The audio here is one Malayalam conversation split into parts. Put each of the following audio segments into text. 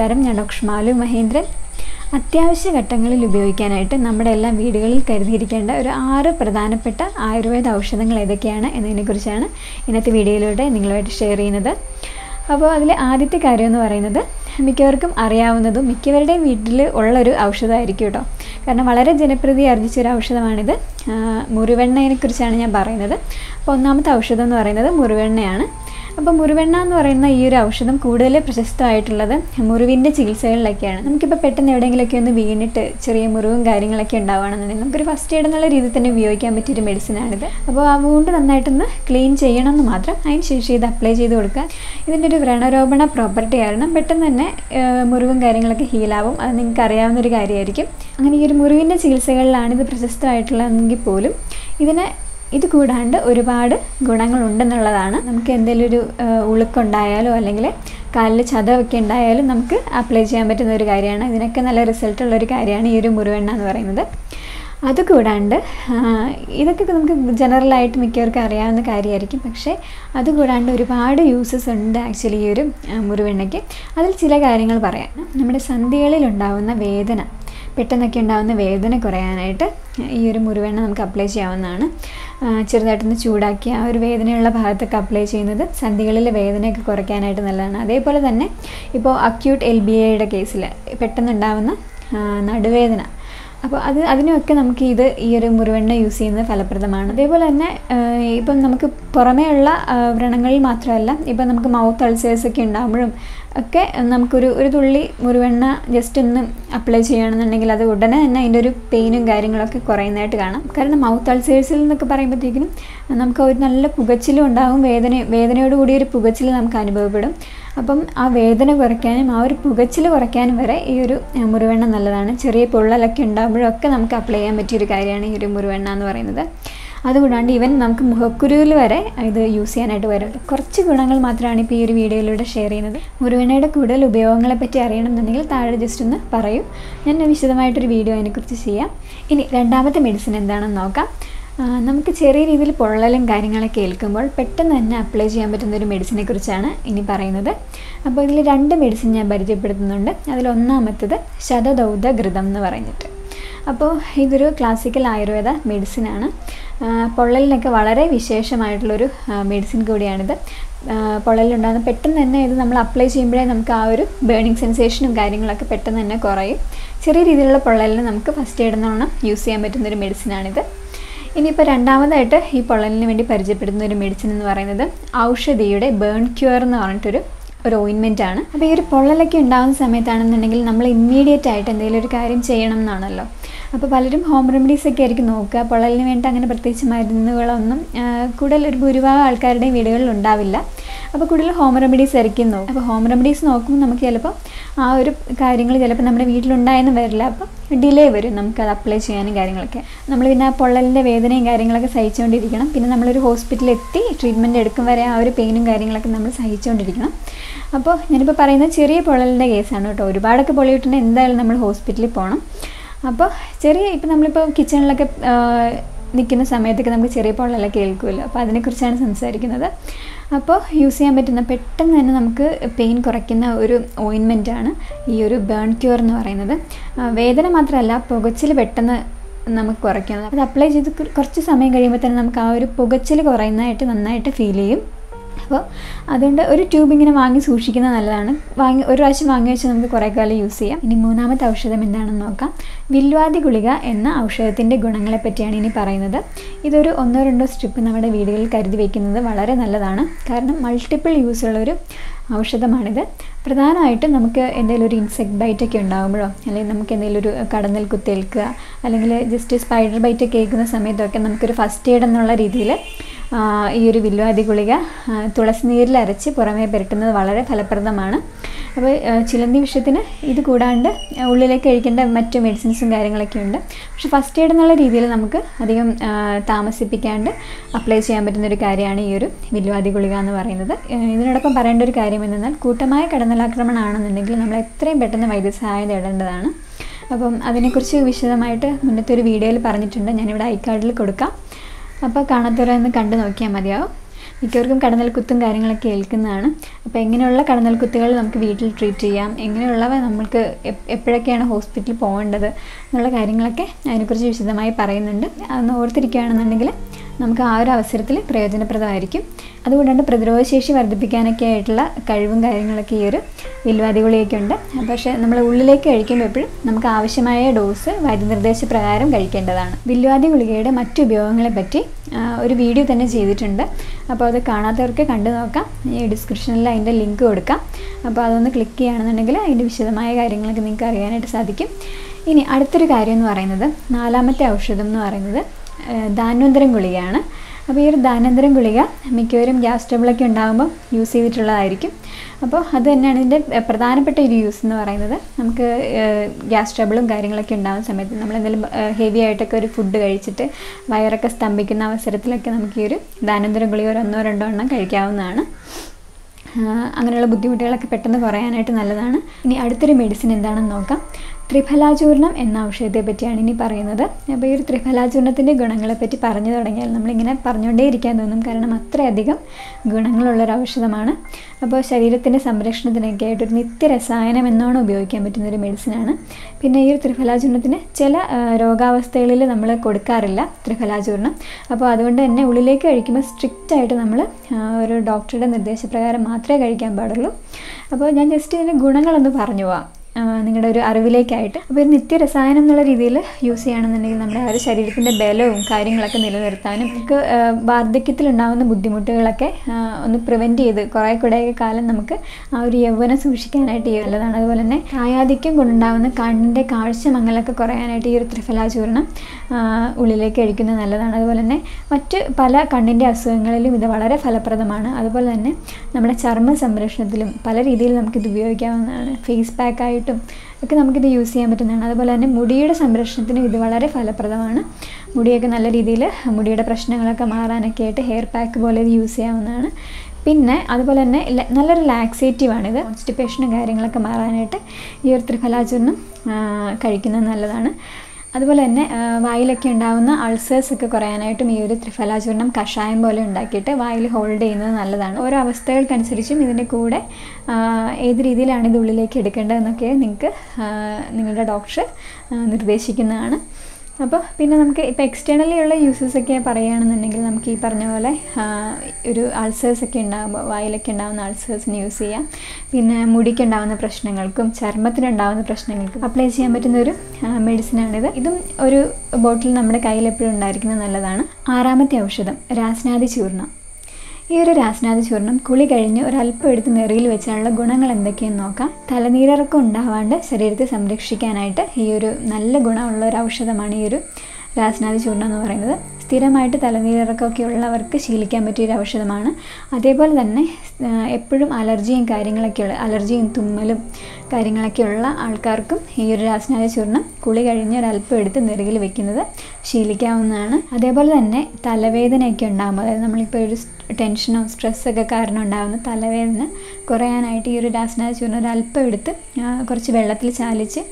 നമസ്കാരം ഞാൻ ഡോക്ടർ മാലു മഹേന്ദ്രൻ അത്യാവശ്യ ഘട്ടങ്ങളിൽ ഉപയോഗിക്കാനായിട്ട് നമ്മുടെ എല്ലാ വീടുകളിൽ കരുതിയിരിക്കേണ്ട ഒരു ആറ് പ്രധാനപ്പെട്ട ആയുർവേദ ഔഷധങ്ങൾ ഏതൊക്കെയാണ് എന്നതിനെക്കുറിച്ചാണ് ഇന്നത്തെ വീഡിയോയിലൂടെ നിങ്ങളുമായിട്ട് ഷെയർ ചെയ്യുന്നത് അപ്പോൾ അതിൽ ആദ്യത്തെ കാര്യം എന്ന് പറയുന്നത് മിക്കവർക്കും അറിയാവുന്നതും മിക്കവരുടെയും വീട്ടിൽ ഉള്ളൊരു ഔഷധമായിരിക്കും കേട്ടോ കാരണം വളരെ ജനപ്രീതി ആർജിച്ച ഒരു ഔഷധമാണിത് ആ, മുറിവെണ്ണയെക്കുറിച്ചാണ് ഞാൻ പറയുന്നത് അപ്പോൾ ഒന്നാമത്തെ ഔഷധം എന്ന് പറയുന്നത് മുറിവെണ്ണയാണ് അപ്പോൾ മുറിവെണ്ണ എന്ന് പറയുന്ന ഈ ഒരു ഔഷധം കൂടുതൽ പ്രശസ്തമായിട്ടുള്ളത് മുറിവിൻ്റെ ചികിത്സകളിലൊക്കെയാണ് നമുക്കിപ്പോൾ പെട്ടെന്ന് എവിടെയെങ്കിലുമൊക്കെ ഒന്ന് വീണിട്ട് ചെറിയ മുറിവും കാര്യങ്ങളൊക്കെ ഉണ്ടാവുകയാണെന്നുണ്ടെങ്കിൽ നമുക്കൊരു ഫസ്റ്റ് എയ്ഡ് എന്നുള്ള രീതിയിൽ തന്നെ ഉപയോഗിക്കാൻ പറ്റിയൊരു മെഡിസിനാണിത് അപ്പോൾ ആ വൂണ്ട് നന്നായിട്ടൊന്ന് ക്ലീൻ ചെയ്യണം എന്ന് മാത്രം അതിന് ശേഷം ഇത് അപ്ലൈ ചെയ്ത് കൊടുക്കുക ഇതിൻ്റെ ഒരു വ്രണരോപണ പ്രോപ്പർട്ടി കാരണം പെട്ടെന്ന് തന്നെ ആ, മുറിവും കാര്യങ്ങളൊക്കെ ഹീലാവും അത് നിങ്ങൾക്ക് അറിയാവുന്ന ഒരു കാര്യമായിരിക്കും അങ്ങനെ ഈ ഒരു മുറിവിൻ്റെ ചികിത്സകളിലാണ് ഇത് പ്രശസ്തമായിട്ടുള്ളതെങ്കിൽ പോലും ഇതിനെ ഇത് കൂടാണ്ട് ഒരുപാട് ഗുണങ്ങളുണ്ടെന്നുള്ളതാണ് നമുക്ക് എന്തെങ്കിലും ഒരു ആ, ഉളുക്കുണ്ടായാലോ അല്ലെങ്കിൽ കാലിൽ ചതവൊക്കെ ഉണ്ടായാലും നമുക്ക് അപ്ലൈ ചെയ്യാൻ പറ്റുന്ന ഒരു കാര്യമാണ് ഇതിനൊക്കെ നല്ല റിസൾട്ട് ഉള്ള ഒരു കാര്യമാണ് ഈ ഒരു മുറിവെണ്ണ എന്ന് പറയുന്നത് അതുകൂടാണ്ട് ആ, ഇതൊക്കെ നമുക്ക് ജനറലായിട്ട് മിക്കവർക്കും അറിയാവുന്ന കാര്യമായിരിക്കും പക്ഷേ അതുകൂടാണ്ട് ഒരുപാട് യൂസസ് ഉണ്ട് ആക്ച്വലി ഈ ഒരു ആ, മുറിവെണ്ണയ്ക്ക് അതിൽ ചില കാര്യങ്ങൾ പറയാം നമ്മുടെ സന്ധികളിൽ ഉണ്ടാവുന്ന വേദന പെട്ടെന്നൊക്കെ ഉണ്ടാകുന്ന വേദന കുറയാനായിട്ട് ഈ ഒരു മുറിവെണ്ണ നമുക്ക് അപ്ലൈ ചെയ്യാവുന്നതാണ് ആ, ചെറുതായിട്ടൊന്ന് ചൂടാക്കി ആ ഒരു വേദനയുള്ള ഭാഗത്തൊക്കെ അപ്ലൈ ചെയ്യുന്നത് സന്ധികളിലെ വേദനയൊക്കെ കുറയ്ക്കാനായിട്ട് നല്ലതാണ് അതേപോലെ തന്നെ ഇപ്പോൾ അക്യൂട്ട് എൽ ബി എയുടെ കേസിൽ പെട്ടെന്നുണ്ടാകുന്ന ആ, നടുവേദന അപ്പോൾ അത് അതിനൊക്കെ നമുക്ക് ഇത് ഈ ഒരു മുറിവെണ്ണ യൂസ് ചെയ്യുന്നത് ഫലപ്രദമാണ് അതേപോലെ തന്നെ ആ, ഇപ്പം നമുക്ക് പുറമേയുള്ള ആ, വ്രണങ്ങളിൽ മാത്രമല്ല ഇപ്പം നമുക്ക് മൗത്ത് അൾസേഴ്സ് ഒക്കെ ഉണ്ടാകുമ്പോഴും ഒക്കെ നമുക്കൊരു ഒരു തുള്ളി മുറിവെണ്ണ ജസ്റ്റ് ഒന്ന് അപ്ലൈ ചെയ്യുകയാണെന്നുണ്ടെങ്കിൽ അത് ഉടനെ തന്നെ അതിൻ്റെ ഒരു പെയിനും കാര്യങ്ങളൊക്കെ കുറയുന്നതായിട്ട് കാണാം കാരണം മൗത്ത് അൾസേഴ്സിൽ എന്നൊക്കെ പറയുമ്പോഴത്തേക്കിനും നമുക്ക് ഒരു നല്ല പുകച്ചിലും ഉണ്ടാകും വേദന വേദനയോട് കൂടി ഒരു പുകച്ചിൽ നമുക്ക് അനുഭവപ്പെടും അപ്പം ആ വേദന കുറയ്ക്കാനും ആ ഒരു പുകച്ചിൽ കുറയ്ക്കാനും വരെ ഈ ഒരു ആ, മുറിവെണ്ണ നല്ലതാണ് ചെറിയ പൊള്ളലൊക്കെ ഉണ്ടാകുമ്പോഴൊക്കെ നമുക്ക് അപ്ലൈ ചെയ്യാൻ പറ്റിയൊരു കാര്യമാണ് ഈ ഒരു മുറിവെണ്ണ എന്ന് പറയുന്നത് അതുകൂടാണ്ട് ഈവൻ നമുക്ക് മുഖക്കുരുവിൽ വരെ ഇത് യൂസ് ചെയ്യാനായിട്ട് വരും കുറച്ച് ഗുണങ്ങൾ മാത്രമാണ് ഇപ്പോൾ ഈ ഒരു വീഡിയോയിലൂടെ ഷെയർ ചെയ്യുന്നത് മുറിവെണ്ണയുടെ കൂടുതൽ ഉപയോഗങ്ങളെ പറ്റി അറിയണമെന്നുണ്ടെങ്കിൽ താഴെ ജസ്റ്റ് ഒന്ന് പറയൂ ഞാൻ വിശദമായിട്ടൊരു വീഡിയോ അതിനെക്കുറിച്ച് ചെയ്യാം ഇനി രണ്ടാമത്തെ മെഡിസിൻ എന്താണെന്ന് നോക്കാം ആ, നമുക്ക് ചെറിയ രീതിയിൽ പൊള്ളലും കാര്യങ്ങളൊക്കെ ഏൽക്കുമ്പോൾ പെട്ടെന്ന് തന്നെ അപ്ലൈ ചെയ്യാൻ പറ്റുന്ന ഒരു മെഡിസിനെ കുറിച്ചാണ് ഇനി പറയുന്നത് അപ്പോൾ ഇതിൽ രണ്ട് മെഡിസിൻ ഞാൻ പരിചയപ്പെടുത്തുന്നുണ്ട് അതിൽ ഒന്നാമത്തത് ശതദൗത ഘൃതം എന്ന് പറഞ്ഞിട്ട് അപ്പോൾ ഇതൊരു ക്ലാസിക്കൽ ആയുർവേദ മെഡിസിനാണ് ആ, പൊള്ളലിനൊക്കെ വളരെ വിശേഷമായിട്ടുള്ളൊരു ആ, മെഡിസിൻ കൂടിയാണിത് ആ, പൊള്ളലുണ്ടാകുന്ന പെട്ടെന്ന് തന്നെ ഇത് നമ്മൾ അപ്ലൈ ചെയ്യുമ്പോഴേ നമുക്ക് ആ ഒരു ബേണിംഗ് സെൻസേഷനും കാര്യങ്ങളൊക്കെ പെട്ടെന്ന് തന്നെ കുറയും ചെറിയ രീതിയിലുള്ള പൊള്ളലിന് നമുക്ക് ഫസ്റ്റ് എയ്ഡ് എന്നോണം യൂസ് ചെയ്യാൻ പറ്റുന്ന ഒരു മെഡിസിനാണിത് ഇനിയിപ്പോൾ രണ്ടാമതായിട്ട് ഈ പൊള്ളലിന് വേണ്ടി പരിചയപ്പെടുന്ന ഒരു മെഡിസിൻ എന്ന് പറയുന്നത് ഔഷധിയുടെ ബേൺ ക്യൂർ എന്ന് പറഞ്ഞിട്ടൊരു ഒരു ഓയിൻമെൻ്റ് ആണ് അപ്പോൾ ഈ ഒരു പൊള്ളലൊക്കെ ഉണ്ടാകുന്ന സമയത്താണെന്നുണ്ടെങ്കിൽ നമ്മൾ ഇമ്മീഡിയറ്റ് ആയിട്ട് എന്തെങ്കിലും ഒരു കാര്യം ചെയ്യണം എന്നാണല്ലോ അപ്പോൾ പലരും ഹോം റെമഡീസ് ഒക്കെ ആയിരിക്കും നോക്കുക പൊള്ളലിന് വേണ്ടി അങ്ങനെ പ്രത്യേകിച്ച് മരുന്നുകളൊന്നും ആ, കൂടുതൽ ഒരു ഭൂരിഭാഗം ആൾക്കാരുടെയും വീടുകളിൽ ഉണ്ടാവില്ല അപ്പോൾ കൂടുതൽ ഹോം റെമഡീസ് ആയിരിക്കും നോക്കും അപ്പോൾ ഹോം റെമഡീസ് നോക്കുമ്പോൾ നമുക്ക് ചിലപ്പോൾ ആ ഒരു കാര്യങ്ങൾ ചിലപ്പോൾ നമ്മുടെ വീട്ടിലുണ്ടായെന്ന് വരില്ല അപ്പോൾ ഡിലേ വരും നമുക്കത് അപ്ലൈ ചെയ്യാനും കാര്യങ്ങളൊക്കെ നമ്മൾ പിന്നെ ആ പൊള്ളലിൻ്റെ വേദനയും കാര്യങ്ങളൊക്കെ സഹിച്ചുകൊണ്ടിരിക്കണം പിന്നെ നമ്മളൊരു ഹോസ്പിറ്റലിൽ എത്തി ട്രീറ്റ്മെൻറ്റ് എടുക്കും വരെ ആ ഒരു പെയിനും കാര്യങ്ങളൊക്കെ നമ്മൾ സഹിച്ചുകൊണ്ടിരിക്കണം അപ്പോൾ ഞാനിപ്പോൾ പറയുന്നത് ചെറിയ പൊള്ളലിൻ്റെ കേസാണ് കേട്ടോ ഒരുപാടൊക്കെ പൊള്ളിയിട്ടുണ്ടെങ്കിൽ എന്തായാലും നമ്മൾ ഹോസ്പിറ്റലിൽ പോകണം അപ്പോൾ ചെറിയ ഇപ്പം നമ്മളിപ്പോൾ കിച്ചണിലൊക്കെ നിൽക്കുന്ന സമയത്തൊക്കെ നമുക്ക് ചെറിയ പൊള്ളലൊക്കെ കേൾക്കുമല്ലോ അപ്പോൾ അതിനെക്കുറിച്ചാണ് സംസാരിക്കുന്നത് അപ്പോൾ യൂസ് ചെയ്യാൻ പറ്റുന്ന പെട്ടെന്ന് തന്നെ നമുക്ക് പെയിൻ കുറയ്ക്കുന്ന ഒരു ഓയിൻമെൻ്റ് ആണ് ഈ ഒരു ബേൺ ക്യൂർ എന്ന് പറയുന്നത് ആ, വേദന മാത്രമല്ല പുകച്ചിൽ പെട്ടെന്ന് നമുക്ക് കുറയ്ക്കാം അത് അപ്ലൈ ചെയ്ത് കുറ- കുറച്ച് സമയം കഴിയുമ്പോൾ തന്നെ നമുക്ക് ആ ഒരു പുകച്ചിൽ കുറയുന്നതായിട്ട് നന്നായിട്ട് ഫീൽ ചെയ്യും അപ്പോൾ അതുകൊണ്ട് ഒരു ട്യൂബ് ഇങ്ങനെ വാങ്ങി സൂക്ഷിക്കുന്നത് നല്ലതാണ് വാങ്ങി ഒരു പ്രാവശ്യം വാങ്ങി വെച്ച് നമുക്ക് കുറേ കാലം യൂസ് ചെയ്യാം ഇനി മൂന്നാമത്തെ ഔഷധം എന്താണെന്ന് നോക്കാം വില്വാദി ഗുളിക എന്ന ഔഷധത്തിൻ്റെ ഗുണങ്ങളെ പറ്റിയാണ് ഇനി പറയുന്നത് ഇതൊരു ഒന്നോ രണ്ടോ സ്ട്രിപ്പ് നമ്മുടെ വീടുകളിൽ കരുതി വയ്ക്കുന്നത് വളരെ നല്ലതാണ് കാരണം മൾട്ടിപ്പിൾ യൂസ് ഉള്ളൊരു ഔഷധമാണിത് പ്രധാനമായിട്ടും നമുക്ക് എന്തെങ്കിലും ഒരു ഇൻസെക്ട് ബൈറ്റ് ഒക്കെ ഉണ്ടാകുമ്പോഴോ അല്ലെങ്കിൽ നമുക്ക് എന്തെങ്കിലും ഒരു കടന്നൽ കുത്തേൽക്കുക അല്ലെങ്കിൽ ജസ്റ്റ് സ്പൈഡർ ബൈറ്റ് ഒക്കെ ഏൽക്കുന്ന സമയത്തൊക്കെ നമുക്കൊരു ഫസ്റ്റ് എയ്ഡ് എന്നുള്ള രീതിയിൽ ആ, ഈ ഒരു വില്വാദി ഗുളിക ആ, തുളസി നീരിൽ അരച്ച് പുറമേ പുരട്ടുന്നത് വളരെ ഫലപ്രദമാണ് അപ്പോൾ ആ, ചിലന്തി വിഷയത്തിന് ഇത് കൂടാണ്ട് ഉള്ളിലേക്ക് കഴിക്കേണ്ട മറ്റു മെഡിസിൻസും കാര്യങ്ങളൊക്കെ ഉണ്ട് പക്ഷെ ഫസ്റ്റ് എയ്ഡ് എന്നുള്ള രീതിയിൽ നമുക്ക് അധികം ആ, താമസിപ്പിക്കാണ്ട് അപ്ലൈ ചെയ്യാൻ പറ്റുന്ന ഒരു കാര്യമാണ് ഈ ഒരു വില്വാദി ഗുളിക എന്ന് പറയുന്നത് ആ, ഇതിനോടൊപ്പം പറയേണ്ട ഒരു കാര്യം എന്തെന്നാൽ കൂട്ടമായ കടന്നലാക്രമണമാണെന്നുണ്ടെങ്കിൽ നമ്മൾ എത്രയും പെട്ടെന്ന് വൈദ്യസഹായം തേടേണ്ടതാണ് അപ്പം അതിനെക്കുറിച്ച് വിശദമായിട്ട് മുന്നത്തെ ഒരു വീഡിയോയിൽ പറഞ്ഞിട്ടുണ്ട് ഞാനിവിടെ ഐ കാർഡിൽ കൊടുക്കാം അപ്പോൾ കാണാത്തവരൊന്ന് കണ്ടു നോക്കിയാൽ മതിയാവും മിക്കവർക്കും കടന്നൽ കുത്തും കാര്യങ്ങളൊക്കെ ഏൽക്കുന്നതാണ് അപ്പോൾ എങ്ങനെയുള്ള കടന്നൽ കുത്തുകൾ നമുക്ക് വീട്ടിൽ ട്രീറ്റ് ചെയ്യാം എങ്ങനെയുള്ളവ നമുക്ക് എപ്- എപ്പോഴൊക്കെയാണ് ഹോസ്പിറ്റലിൽ പോകേണ്ടത് എന്നുള്ള കാര്യങ്ങളൊക്കെ അതിനെക്കുറിച്ച് വിശദമായി പറയുന്നുണ്ട് അതൊന്ന് ഓർത്തിരിക്കുകയാണെന്നുണ്ടെങ്കിൽ നമുക്ക് ആ ഒരു അവസരത്തിൽ പ്രയോജനപ്രദമായിരിക്കും അതുകൊണ്ടാണ് പ്രതിരോധശേഷി വർദ്ധിപ്പിക്കാനൊക്കെ ആയിട്ടുള്ള കഴിവും കാര്യങ്ങളൊക്കെ ഈ ഒരു വിൽവാദി ഗുളികയൊക്കെ ഉണ്ട് പക്ഷേ നമ്മൾ ഉള്ളിലേക്ക് കഴിക്കുമ്പോൾ എപ്പോഴും നമുക്ക് ആവശ്യമായ ഡോസ് വൈദ്യനിർദ്ദേശപ്രകാരം കഴിക്കേണ്ടതാണ് വിൽവാദി ഗുളികയുടെ മറ്റു ഉപയോഗങ്ങളെ പറ്റി ആ, ഒരു വീഡിയോ തന്നെ ചെയ്തിട്ടുണ്ട് അപ്പോൾ അത് കാണാത്തവർക്ക് കണ്ടു നോക്കാം ഈ ഡിസ്ക്രിപ്ഷനിൽ അതിൻ്റെ ലിങ്ക് കൊടുക്കാം അപ്പോൾ അതൊന്ന് ക്ലിക്ക് ചെയ്യുകയാണെന്നുണ്ടെങ്കിൽ അതിൻ്റെ വിശദമായ കാര്യങ്ങളൊക്കെ നിങ്ങൾക്ക് അറിയാനായിട്ട് സാധിക്കും ഇനി അടുത്തൊരു കാര്യം എന്ന് പറയുന്നത് നാലാമത്തെ ഔഷധം എന്ന് പറയുന്നത് ഏഹ് ധാന്വന്തരം ഗുളികയാണ് അപ്പോൾ ഈ ഒരു ധാന്വന്തരം ഗുളിക മിക്കവരും ഗ്യാസ് ട്രബിളൊക്കെ ഉണ്ടാകുമ്പോൾ യൂസ് ചെയ്തിട്ടുള്ളതായിരിക്കും അപ്പോൾ അത് തന്നെയാണ് ഇതിൻ്റെ ഏഹ് പ്രധാനപ്പെട്ട ഒരു യൂസ് എന്ന് പറയുന്നത് നമുക്ക് ഏഹ് ഗ്യാസ് ട്രബിളും കാര്യങ്ങളൊക്കെ ഉണ്ടാകുന്ന സമയത്ത് നമ്മൾ എന്തെങ്കിലും ഹെവി ആയിട്ടൊക്കെ ഒരു ഫുഡ് കഴിച്ചിട്ട് വയറൊക്കെ സ്തംഭിക്കുന്ന അവസരത്തിലൊക്കെ നമുക്ക് ഈ ഒരു ധാന്വന്തരം ഗുളിക ഒരു ഒന്നോ രണ്ടോ എണ്ണം കഴിക്കാവുന്നതാണ് ആഹ് അങ്ങനെയുള്ള ബുദ്ധിമുട്ടുകളൊക്കെ പെട്ടെന്ന് കുറയാനായിട്ട് നല്ലതാണ് ഇനി അടുത്തൊരു മെഡിസിൻ എന്താണെന്ന് നോക്കാം ത്രിഫലാചൂർണം എന്ന ഔഷധത്തെ പറ്റിയാണ് ഇനി പറയുന്നത് അപ്പോൾ ഈ ഒരു ത്രിഫലാചൂർണത്തിൻ്റെ ഗുണങ്ങളെപ്പറ്റി പറഞ്ഞു തുടങ്ങിയാൽ നമ്മളിങ്ങനെ പറഞ്ഞുകൊണ്ടേയിരിക്കാൻ തോന്നും കാരണം അത്രയധികം ഗുണങ്ങളുള്ളൊരു ഔഷധമാണ് അപ്പോൾ ശരീരത്തിൻ്റെ സംരക്ഷണത്തിനൊക്കെ ആയിട്ട് ഒരു നിത്യരസായനം എന്നോണം ഉപയോഗിക്കാൻ പറ്റുന്ന ഒരു മെഡിസിനാണ് പിന്നെ ഈ ഒരു ത്രിഫലാചൂർണത്തിന് ചില ആഹ് രോഗാവസ്ഥകളിൽ നമ്മൾ കൊടുക്കാറില്ല ത്രിഫലാചൂർണം അപ്പോൾ അതുകൊണ്ട് തന്നെ ഉള്ളിലേക്ക് കഴിക്കുമ്പോൾ സ്ട്രിക്റ്റ് ആയിട്ട് നമ്മൾ ഒരു ഡോക്ടറുടെ നിർദ്ദേശപ്രകാരം മാത്രമേ കഴിക്കാൻ പാടുള്ളൂ അപ്പോൾ ഞാൻ ജസ്റ്റ് ഇതിൻ്റെ ഗുണങ്ങളൊന്ന് പറഞ്ഞു പോവാം ആ, നിങ്ങളുടെ ഒരു അറിവിലേക്കായിട്ട് അപ്പോൾ ഒരു നിത്യരസായനം എന്നുള്ള രീതിയിൽ യൂസ് ചെയ്യുകയാണെന്നുണ്ടെങ്കിൽ നമ്മുടെ ആ ഒരു ശരീരത്തിൻ്റെ ബലവും കാര്യങ്ങളൊക്കെ നിലനിർത്താനും നമുക്ക് ആ, വാർദ്ധക്യത്തിലുണ്ടാകുന്ന ബുദ്ധിമുട്ടുകളൊക്കെ ആ, ഒന്ന് പ്രിവെൻറ്റ് ചെയ്ത് കുറേ കൂടെയൊക്കെ കാലം നമുക്ക് ആ ഒരു യൗവനം സൂക്ഷിക്കാനായിട്ട് ഈ നല്ലതാണ് അതുപോലെ തന്നെ പ്രായാധിക്യം കൊണ്ടുണ്ടാകുന്ന കണ്ണിൻ്റെ കാഴ്ച മങ്ങലൊക്കെ കുറയാനായിട്ട് ഈ ഒരു ത്രിഫലാചൂർണം ആ, ഉള്ളിലേക്ക് കഴിക്കുന്നത് നല്ലതാണ് അതുപോലെ തന്നെ മറ്റ് പല കണ്ണിൻ്റെ അസുഖങ്ങളിലും ഇത് വളരെ ഫലപ്രദമാണ് അതുപോലെ തന്നെ നമ്മുടെ ചർമ്മ സംരക്ഷണത്തിലും പല രീതിയിൽ നമുക്കിത് ഉപയോഗിക്കാവുന്നതാണ് ഫേസ് പാക്കായിട്ടും ഒക്കെ നമുക്കിത് യൂസ് ചെയ്യാൻ പറ്റുന്നതാണ് അതുപോലെ തന്നെ മുടിയുടെ സംരക്ഷണത്തിനും ഇത് വളരെ ഫലപ്രദമാണ് മുടിയൊക്കെ നല്ല രീതിയിൽ മുടിയുടെ പ്രശ്നങ്ങളൊക്കെ മാറാനൊക്കെ ആയിട്ട് ഹെയർ പാക്ക് പോലെ ഇത് യൂസ് ചെയ്യാവുന്നതാണ് പിന്നെ അതുപോലെ തന്നെ ല- നല്ലൊരു ലാക്സേറ്റീവാണിത് കോൺസ്റ്റിപ്പേഷനും കാര്യങ്ങളൊക്കെ മാറാനായിട്ട് ഈ ഒരു ത്രിഫലാചൂർണം ആ, കഴിക്കുന്നത് നല്ലതാണ് അതുപോലെ തന്നെ ആ, വായിലൊക്കെ ഉണ്ടാകുന്ന അൾസേഴ്സ് ഒക്കെ കുറയാനായിട്ടും ഈ ഒരു ത്രിഫലാചൂർണം കഷായം പോലെ ഉണ്ടാക്കിയിട്ട് വായിൽ ഹോൾഡ് ചെയ്യുന്നത് നല്ലതാണ് ഓരോ അവസ്ഥകൾക്കനുസരിച്ചും ഇതിൻ്റെ കൂടെ ആ, ഏത് രീതിയിലാണ് ഇത് ഉള്ളിലേക്ക് എടുക്കേണ്ടതെന്നൊക്കെ നിങ്ങൾക്ക് ആ, നിങ്ങളുടെ ഡോക്ടർ ആ, നിർദ്ദേശിക്കുന്നതാണ് അപ്പോൾ പിന്നെ നമുക്ക് ഇപ്പോൾ എക്സ്റ്റേണലി ഉള്ള യൂസസ് ഒക്കെ പറയുകയാണെന്നുണ്ടെങ്കിൽ നമുക്ക് ഈ പറഞ്ഞ പോലെ ആ, ഒരു അൾസേഴ്സ് ഒക്കെ ഉണ്ടാകുമ്പോൾ വായിലൊക്കെ ഉണ്ടാകുന്ന അൾസേഴ്സിന് യൂസ് ചെയ്യാം പിന്നെ മുടിക്ക് ഉണ്ടാകുന്ന പ്രശ്നങ്ങൾക്കും ചർമ്മത്തിനുണ്ടാകുന്ന പ്രശ്നങ്ങൾക്കും അപ്ലൈ ചെയ്യാൻ പറ്റുന്ന ഒരു മെഡിസിനാണിത് ഇതും ഒരു ബോട്ടിൽ നമ്മുടെ കയ്യിൽ എപ്പോഴും ഉണ്ടായിരിക്കുന്നത് നല്ലതാണ് ആറാമത്തെ ഔഷധം രാസ്നാദി ചൂർണം ഈ ഒരു രാസ്നാദി ചൂർണം കുളി കഴിഞ്ഞ് ഒരല്പം എടുത്ത് നെറിയിൽ വെച്ചാലുള്ള ഗുണങ്ങൾ എന്തൊക്കെയെന്ന് നോക്കാം തലനീരിറക്കം ഉണ്ടാവാണ്ട് ശരീരത്തെ സംരക്ഷിക്കാനായിട്ട് ഈ ഒരു നല്ല ഗുണമുള്ള ഒരു ഔഷധമാണ് ഈ ഒരു രാസ്നാദി ചൂർണം എന്ന് പറയുന്നത് സ്ഥിരമായിട്ട് തലനീരിറക്കമൊക്കെ ഉള്ളവർക്ക് ശീലിക്കാൻ പറ്റിയ ഒരു ഔഷധമാണ് അതേപോലെ തന്നെ ആ, എപ്പോഴും അലർജിയും കാര്യങ്ങളൊക്കെ ഉള്ള അലർജിയും തുമ്മലും കാര്യങ്ങളൊക്കെ ഉള്ള ആൾക്കാർക്കും ഈ ഒരു രാസ്നാദി ചൂർണം കുളി കഴിഞ്ഞ് ഒരല്പം എടുത്ത് നെറുകിൽ വെക്കുന്നത് ശീലിക്കാവുന്നതാണ് അതേപോലെ തന്നെ തലവേദനയൊക്കെ ഉണ്ടാകുമ്പോൾ അതായത് നമ്മളിപ്പോൾ ഒരു ടെൻഷനോ സ്ട്രെസ്സൊക്കെ കാരണം ഉണ്ടാകുന്ന തലവേദന കുറയാനായിട്ട് ഈ ഒരു രാസ്നാദി ചൂർണം ഒരു അല്പം എടുത്ത് ആ, കുറച്ച് വെള്ളത്തിൽ ചാലിച്ച്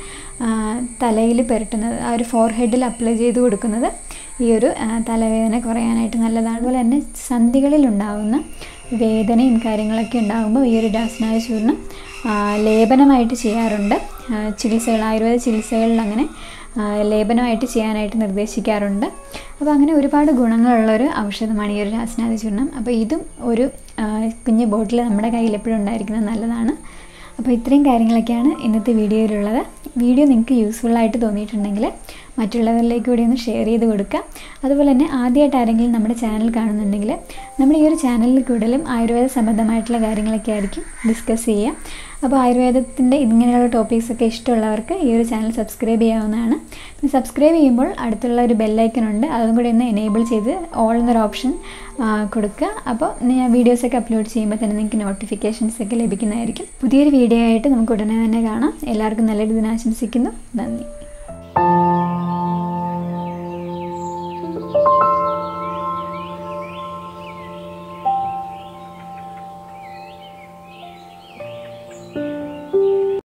തലയിൽ പുരട്ടുന്നത് ആ ഒരു ഫോർഹെഡിൽ അപ്ലൈ ചെയ്ത് കൊടുക്കുന്നത് ഈ ഒരു ആ, തലവേദന കുറയാനായിട്ട് നല്ലതാണ് അതുപോലെ തന്നെ സന്ധികളിൽ ഉണ്ടാകുന്ന വേദനയും കാര്യങ്ങളൊക്കെ ഉണ്ടാകുമ്പോൾ ഈ ഒരു രാസ്നാദി ചൂർണം ആ, ലേപനമായിട്ട് ചെയ്യാറുണ്ട് ആ, ചികിത്സകൾ ആയുർവേദ ചികിത്സകളിൽ അങ്ങനെ ആ, ലേപനമായിട്ട് ചെയ്യാനായിട്ട് നിർദ്ദേശിക്കാറുണ്ട് അപ്പോൾ അങ്ങനെ ഒരുപാട് ഗുണങ്ങളുള്ളൊരു ഔഷധമാണ് ഈ ഒരു രാസ്നാദി ചൂർണം അപ്പോൾ ഇതും ഒരു ആ, കുഞ്ഞ് ബോട്ടിൽ നമ്മുടെ കയ്യിൽ എപ്പോഴും ഉണ്ടായിരിക്കുന്നത് നല്ലതാണ് അപ്പോൾ ഇത്രയും കാര്യങ്ങളൊക്കെയാണ് ഇന്നത്തെ വീഡിയോയിലുള്ളത് വീഡിയോ നിങ്ങൾക്ക് യൂസ്ഫുള്ളായിട്ട് തോന്നിയിട്ടുണ്ടെങ്കിൽ മറ്റുള്ളവരിലേക്ക് കൂടി ഒന്ന് ഷെയർ ചെയ്ത് കൊടുക്കുക അതുപോലെ തന്നെ ആദ്യമായിട്ട് ആരെങ്കിലും നമ്മുടെ ചാനൽ കാണുന്നുണ്ടെങ്കിൽ നമ്മുടെ ഈ ഒരു ചാനലിൽ കൂടുതലും ആയുർവേദ സംബന്ധമായിട്ടുള്ള കാര്യങ്ങളൊക്കെ ആയിരിക്കും ഡിസ്കസ് ചെയ്യുക അപ്പോൾ ആയുർവേദത്തിൻ്റെ ഇങ്ങനെയുള്ള ടോപ്പിക്സ് ഒക്കെ ഇഷ്ടമുള്ളവർക്ക് ഈ ഒരു ചാനൽ സബ്സ്ക്രൈബ് ചെയ്യാവുന്നതാണ് പിന്നെ സബ്സ്ക്രൈബ് ചെയ്യുമ്പോൾ അടുത്തുള്ള ഒരു ബെല്ലൈക്കൺ ഉണ്ട് അതും കൂടി ഒന്ന് എനേബിൾ ചെയ്ത് ഓൾ എന്നൊരു ഓപ്ഷൻ കൊടുക്കുക അപ്പോൾ ഞാൻ വീഡിയോസൊക്കെ അപ്ലോഡ് ചെയ്യുമ്പോൾ തന്നെ നിങ്ങൾക്ക് നോട്ടിഫിക്കേഷൻസ് ഒക്കെ ലഭിക്കുന്നതായിരിക്കും പുതിയൊരു വീഡിയോ ആയിട്ട് നമുക്ക് ഉടനെ തന്നെ കാണാം എല്ലാവർക്കും നല്ലൊരു ദിനം ആശംസിക്കുന്നു നന്ദി